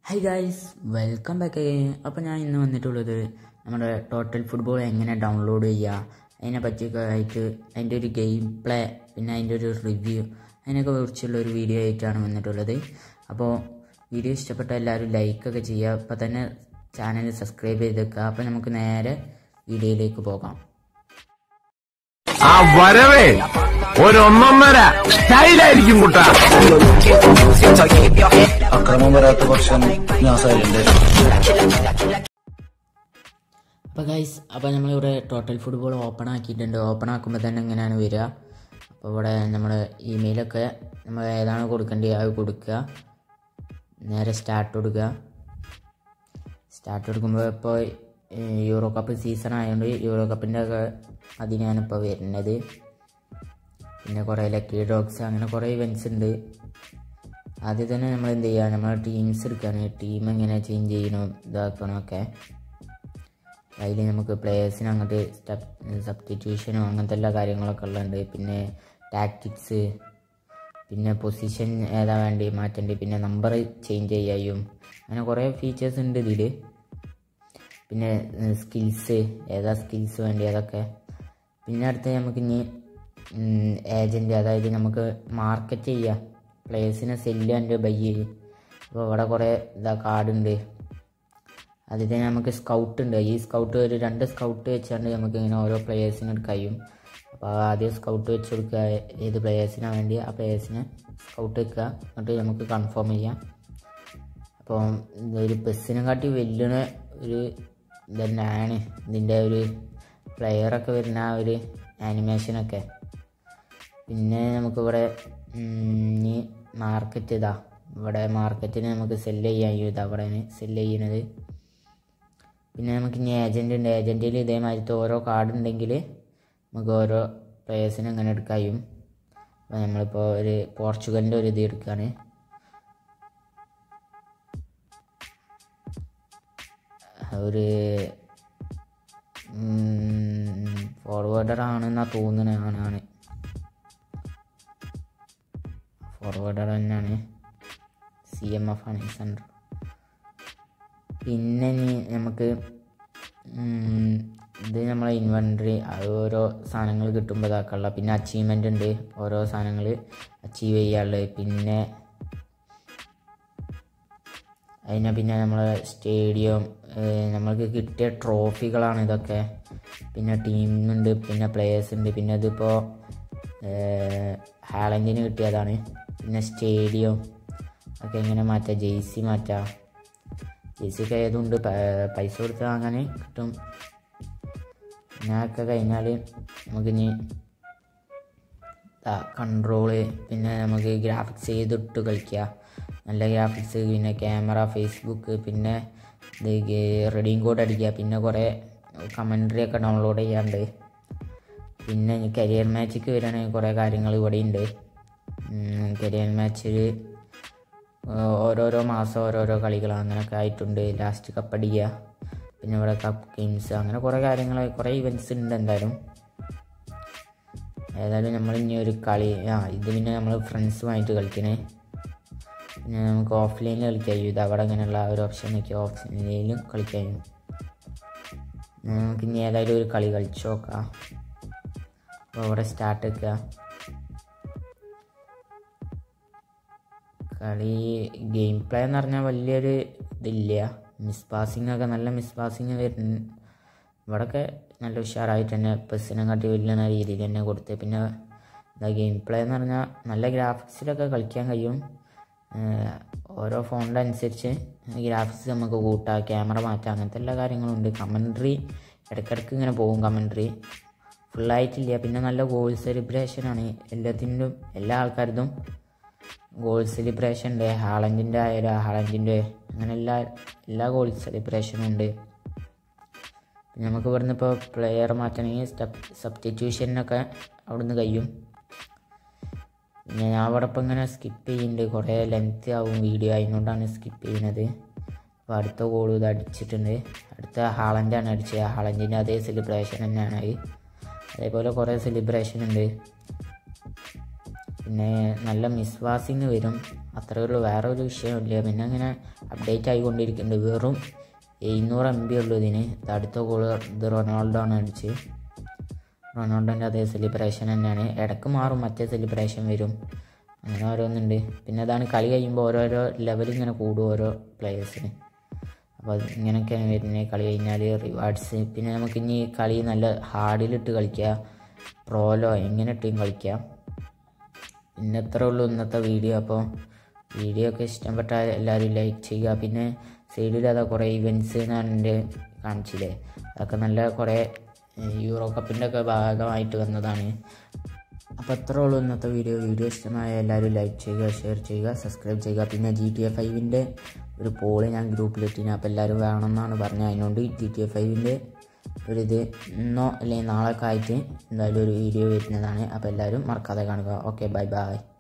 high guys welcome back അപ്പോൾ ഞാൻ ഇന്ന് വന്നിട്ടുള്ളത് നമ്മുടെ ടോട്ടൽ ഫുട്ബോൾ എങ്ങനെ ഡൗൺലോഡ് ചെയ്യുക അതിനെ പറ്റിയൊക്കെ ആയിട്ട് അതിൻ്റെ ഒരു ഗെയിം പ്ലേ പിന്നെ അതിൻ്റെ ഒരു റിവ്യൂ അതിനൊക്കെ കുറിച്ചുള്ള ഒരു വീഡിയോ ആയിട്ടാണ് വന്നിട്ടുള്ളത് അപ്പോൾ വീഡിയോ ഇഷ്ടപ്പെട്ട എല്ലാവരും ലൈക്കൊക്കെ ചെയ്യുക അപ്പോൾ തന്നെ ചാനൽ സബ്സ്ക്രൈബ് ചെയ്തേക്കുക അപ്പോൾ നമുക്ക് നേരെ വീഡിയോയിലേക്ക് പോകാം ആ വരവേ ഒരൊന്നൊന്നര സ്റ്റൈലായിരിക്കും കുട്ടാ അക്രമം വരാത്ത പക്ഷം ഞാൻ സൈലന്റ് അപ്പോൾ ഗൈസ് അപ്പോൾ നമ്മളിവിടെ ടോട്ടൽ ഫുട്ബോൾ ഓപ്പൺ ആക്കിയിട്ടുണ്ട് ഓപ്പൺ ആക്കുമ്പോൾ തന്നെ ഇങ്ങനെയാണ് വരിക അപ്പോൾ ഇവിടെ നമ്മൾ ഇമെയിലൊക്കെ നമ്മൾ ഏതാണ് കൊടുക്കേണ്ടത് അത് കൊടുക്കുക നേരെ സ്റ്റാർട്ട് കൊടുക്കുക സ്റ്റാർട്ട് കൊടുക്കുമ്പോൾ ഇപ്പോൾ യൂറോ കപ്പ് സീസൺ ആയതുകൊണ്ട് യൂറോ കപ്പിൻ്റെ ഒക്കെ അതിനാണ് ഇപ്പോൾ വരുന്നത് പിന്നെ കുറേ ലക്കി ഡോഗ്സ് അങ്ങനെ കുറേ ഇവൻറ്റ്സ് ഉണ്ട് ആദ്യം തന്നെ നമ്മൾ എന്ത് ചെയ്യുക നമ്മൾ ടീംസ് എടുക്കുകയാണ് ടീം എങ്ങനെ ചേഞ്ച് ചെയ്യണം ഇതാക്കണമൊക്കെ അതിൽ നമുക്ക് പ്ലേയേഴ്സിന് അങ്ങോട്ട് സബ്സ്റ്റിറ്റ്യൂഷനും അങ്ങനത്തെ എല്ലാ കാര്യങ്ങളൊക്കെ ഉള്ളുണ്ട് പിന്നെ ടാക്ടിക്സ് പിന്നെ പൊസിഷൻ ഏതാ വേണ്ടി മാറ്റേണ്ടി പിന്നെ നമ്പർ ചേഞ്ച് ചെയ്യായും അങ്ങനെ കുറേ ഫീച്ചേഴ്സ് ഉണ്ട് ഇതിൽ പിന്നെ സ്കിൽസ് ഏതാ സ്കിൽസ് വേണ്ടി അതൊക്കെ പിന്നെ അടുത്ത് നമുക്ക് ഇനി ഏജൻറ്റ് അതായത് നമുക്ക് മാർക്കറ്റ് ചെയ്യാം പ്ലേയേഴ്സിനെ സെല്ല് ആൻഡ് ബൈ ചെയ്യും അപ്പോൾ ഇവിടെ കുറേ ഇതാ കാർഡുണ്ട് അതിൽ തന്നെ നമുക്ക് സ്കൗട്ട് ഉണ്ട് ഈ സ്കൗട്ട് ഒരു രണ്ട് സ്കൗട്ട് വെച്ചാണ്ട് നമുക്ക് ഇങ്ങനെ ഓരോ പ്ലേയേഴ്സിന് കഴിയും അപ്പോൾ ആദ്യം സ്കൗട്ട് വെച്ച് കൊടുക്കുക ഏത് പ്ലേയേഴ്സിനാണ് വേണ്ടി ആ പ്ലേയേഴ്സിനെ സ്കൗട്ട് വെക്കുക എന്നിട്ട് നമുക്ക് കൺഫേം ചെയ്യാം അപ്പോൾ ഒരു ബസ്സിനെ കാട്ടി വലിയ ഒരു ഇതന്നെയാണ് ഇതിൻ്റെ ഒരു പ്ലെയറൊക്കെ വരുന്ന ആ ഒരു ആനിമേഷനൊക്കെ പിന്നെ നമുക്കിവിടെ ഇനി മാർക്കറ്റ് ഇതാ ഇവിടെ മാർക്കറ്റിന് നമുക്ക് സെല്ല് ചെയ്യാൻ കഴിയും ഇതാ അവിടെ സെല്ല് ചെയ്യുന്നത് പിന്നെ നമുക്ക് ഇനി ഏജൻ്റ് ഉണ്ട് ഏജൻറ്റിൽ ഇതേമാതിരത്തെ ഓരോ കാർഡ് ഉണ്ടെങ്കിൽ നമുക്ക് ഓരോ പ്ലേയേഴ്സിനെ അങ്ങനെ എടുക്കാൻ കഴിയും അപ്പോൾ നമ്മളിപ്പോൾ ഒരു പോർച്ചുഗലിൻ്റെ ഒരു ഇത് എടുക്കുകയാണ് ഒരു ഫോർവേഡർ ആണെന്നാണ് തോന്നുന്നത് ആണാണ് ഫോർവേഡർ തന്നെയാണ് സി എം എഫ് ആണ് സെൻറ്റർ പിന്നെ ഇനി നമുക്ക് ഇത് നമ്മളെ ഇൻവെൻട്രി അത് ഓരോ സാധനങ്ങൾ കിട്ടുമ്പോൾ ഇതാക്കാനുള്ള പിന്നെ അച്ചീവ്മെൻ്റ് ഉണ്ട് ഓരോ സാധനങ്ങൾ അച്ചീവ് ചെയ്യാനുള്ളത് പിന്നെ അതിനെ പിന്നെ നമ്മൾ സ്റ്റേഡിയം നമ്മൾക്ക് കിട്ടിയ ട്രോഫികളാണ് ഇതൊക്കെ പിന്നെ ടീമുണ്ട് പിന്നെ പ്ലേയേഴ്സ് ഉണ്ട് പിന്നെ ഇതിപ്പോൾ ഹാലൻഡിന് കിട്ടിയതാണ് പിന്നെ സ്റ്റേഡിയം ഒക്കെ എങ്ങനെ മാറ്റാം ജെയ്സി മാറ്റാം ജെയ്സിക്ക് ഏതുണ്ട് പൈസ കൊടുത്ത് വാങ്ങാൻ കിട്ടും ഞാനൊക്കെ കഴിഞ്ഞാൽ നമുക്കിനി കൺട്രോള് പിന്നെ നമുക്ക് ഗ്രാഫിക്സ് ചെയ്തിട്ട് കളിക്കുക നല്ല ഗ്രാഫിക്സ് പിന്നെ ക്യാമറ ഫേസ്ബുക്ക് പിന്നെ ഇത് റെഡിയും കോഡ് അടിക്കുക പിന്നെ കുറേ കമൻട്രി ഒക്കെ ഡൗൺലോഡ് ചെയ്യാണ്ട് പിന്നെ കരിയർ മാച്ചിക്ക് വരികയാണെങ്കിൽ കുറേ കാര്യങ്ങൾ ഇവിടെ ഉണ്ട് കരിയർ മാച്ചിൽ ഓരോരോ മാസം ഓരോരോ കളികൾ അങ്ങനെയൊക്കെ ആയിട്ടുണ്ട് ലാസ്റ്റ് കപ്പടിക്കുക പിന്നെ ഇവിടെ കപ്പ് ഗെയിംസ് അങ്ങനെ കുറേ കാര്യങ്ങൾ കുറേ ഇവൻറ്റ്സ് ഉണ്ട് എന്തായാലും ഏതായാലും നമ്മൾ ഇനി ഒരു കളി ആ ഇത് പിന്നെ നമ്മൾ ഫ്രണ്ട്സുമായിട്ട് കളിക്കണേ പിന്നെ നമുക്ക് ഓഫ്ലൈനിൽ കളിക്കാൻ കഴിയും ഇത് അവിടെ അങ്ങനെയുള്ള ഒരു ഓപ്ഷൻ നോക്കി ഓഫ്ലൈനിലും കളിക്കാൻ കഴിയും നമുക്ക് ഇനി ഏതായാലും ഒരു കളി കളിച്ചു നോക്കാം അപ്പോൾ അവിടെ സ്റ്റാർട്ട് വെക്കുക കളി ഗെയിം പ്ലേ എന്ന് പറഞ്ഞാൽ വലിയൊരു ഇതില്ല മിസ് പാസിങ് ഒക്കെ നല്ല മിസ് പാസിങ് വരുന്നു ഇവിടെയൊക്കെ നല്ല ഉഷാറായിട്ട് തന്നെ ബസ്സിനെ കാട്ടി വലിയ രീതിയിൽ തന്നെ കൊടുത്ത് പിന്നെ ഇതാ ഗെയിം പ്ലേ എന്ന് പറഞ്ഞാൽ നല്ല ഗ്രാഫിക്സിലൊക്കെ കളിക്കാൻ കഴിയും ഓരോ ഫോണിൻ്റെ അനുസരിച്ച് ഗ്രാഫിക്സ് നമുക്ക് കൂട്ടാം ക്യാമറ മാറ്റാം അങ്ങനത്തെ എല്ലാ കാര്യങ്ങളും ഉണ്ട് കമൻട്രി ഇടയ്ക്കിടയ്ക്ക് ഇങ്ങനെ പോകും കമൻട്രി ഫുള്ളായിട്ടില്ല പിന്നെ നല്ല ഗോൾ സെലിബ്രേഷനാണ് എല്ലാത്തിനും എല്ലാ ആൾക്കാരതും ഗോൾ സെലിബ്രേഷൻ ഉണ്ട് ഹാളൻറ്റിൻ്റെ ആയാലും ഹാളൻറ്റിൻ്റെ അങ്ങനെ എല്ലാ എല്ലാ ഗോൾ സെലിബ്രേഷനും ഉണ്ട് നമുക്ക് ഇവിടുന്ന് ഇപ്പോൾ പ്ലെയർ മാറ്റണമെങ്കിൽ സ്റ്റപ് സബ്സ്റ്റിറ്റ്യൂഷനൊക്കെ അവിടുന്ന് കഴിയും പിന്നെ ഞാൻ അവിടെ ഇപ്പം ഇങ്ങനെ സ്കിപ്പ് ചെയ്യുന്നുണ്ട് കുറേ ലെങ്ത് ആവും വീഡിയോ അതിനോണ്ടാണ് സ്കിപ്പ് ചെയ്യുന്നത് അപ്പോൾ അടുത്ത ഗോൾ ഇത് അടിച്ചിട്ടുണ്ട് അടുത്ത ഹാളൻ്റാണ് അടിച്ചത് ഹാളൻറ്റിൻ്റെ അതേ സെലിബ്രേഷൻ തന്നെയാണ് അത് അതേപോലെ കുറേ സെലിബ്രേഷൻ ഉണ്ട് പിന്നെ നല്ല മിസ്വാസിങ് വരും അത്രയേ ഉള്ളൂ വേറെ ഒരു വിഷയമില്ല പിന്നെ അങ്ങനെ അപ്ഡേറ്റ് ആയിക്കൊണ്ടിരിക്കുന്നുണ്ട് വെറും എഴുന്നൂറ് എം ബി ഉള്ളൂ ഇതിന് ഇത് അടുത്ത ഗോള് ഇത് റൊണാൾഡോ ആണ് അടിച്ച് റൊണാൾഡോൻ്റെ അതേ സെലിബ്രേഷൻ തന്നെയാണ് ഇടക്ക് മാറും മറ്റേ സെലിബ്രേഷൻ വരും അങ്ങനെ ഓരോന്നുണ്ട് പിന്നെ അതാണ് കളി കഴിയുമ്പോൾ ഓരോരോ ലെവൽ ഇങ്ങനെ കൂടും ഓരോ പ്ലെയേഴ്സിന് അപ്പോൾ അത് ഇങ്ങനെയൊക്കെയാണ് വരുന്നത് കളി കഴിഞ്ഞാൽ റിവാർഡ്സ് പിന്നെ നമുക്ക് ഇനി കളി നല്ല ഹാർഡിലിട്ട് കളിക്കുക പ്രോലോ എങ്ങനെ ഇട്ടും കളിക്കാം പിന്നെ ഇത്രേ ഉള്ളൂ ഇന്നത്തെ വീഡിയോ അപ്പോൾ വീഡിയോ ഒക്കെ ഇഷ്ടപ്പെട്ടാൽ എല്ലാവരും ലൈക്ക് ചെയ്യുക പിന്നെ സൈഡിൽ അതാ കുറേ ഇവൻറ്റ്സ് എന്നാണ് എൻ്റെ കാണിച്ചില്ലേ അതൊക്കെ നല്ല കുറേ ഏഹ്, യൂറോ കപ്പിൻ്റെ ഒക്കെ ഭാഗമായിട്ട് വന്നതാണ് അപ്പോൾ അത്രേ ഉള്ളൂ ഇന്നത്തെ വീഡിയോ വീഡിയോ ഇഷ്ടമായ എല്ലാവരും ലൈക്ക് ചെയ്യുക ഷെയർ ചെയ്യുക സബ്സ്ക്രൈബ് ചെയ്യുക പിന്നെ ജി ടി എ ഫൈവിൻ്റെ ഒരു പോള് ഞാൻ ഗ്രൂപ്പിലിട്ടിന് അപ്പോൾ എല്ലാവരും വേണമെന്നാണ് പറഞ്ഞത് അതിനോണ്ട് ജി ടി എ ഫൈവിൻ്റെ ഒരിത് ഇന്നോ അല്ലെങ്കിൽ നാളെ ഒക്കെ ആയിട്ട് എന്തായാലും ഒരു വീഡിയോ വരുന്നതാണ് അപ്പോൾ എല്ലാവരും മറക്കാതെ കാണുക ഓക്കെ ബൈ ബൈ